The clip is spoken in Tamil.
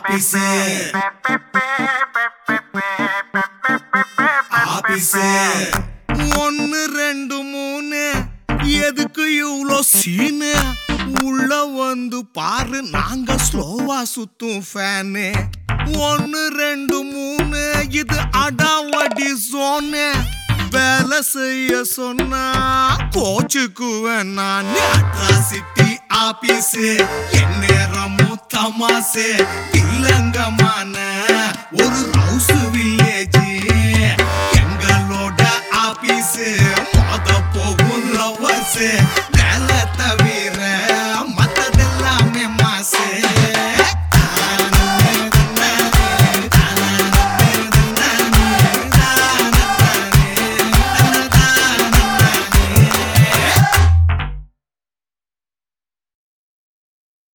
ஆபீஸு ஆபீஸு ஒன்னு ரெண்டு மூணு எதுக்கு இவ்ளோ சீனு உள்ள வந்து பாரு நாங்க ஸ்லோவா சுத்தும் ஃபேனு ஒன்னு ரெண்டு மூணு இது அடாவடி சோனு வேலை செய்ய சொன்னா கோச்சுக்குவேன் நான் அட்ராசிட்டி ஆபீஸு எந்நேரமும் தமாசு இல்லங்கமான ஒரு ரவுஸ் வில்லேஜ் எங்களோட ஆபீஸு மொத போகும் லவர்ஸ்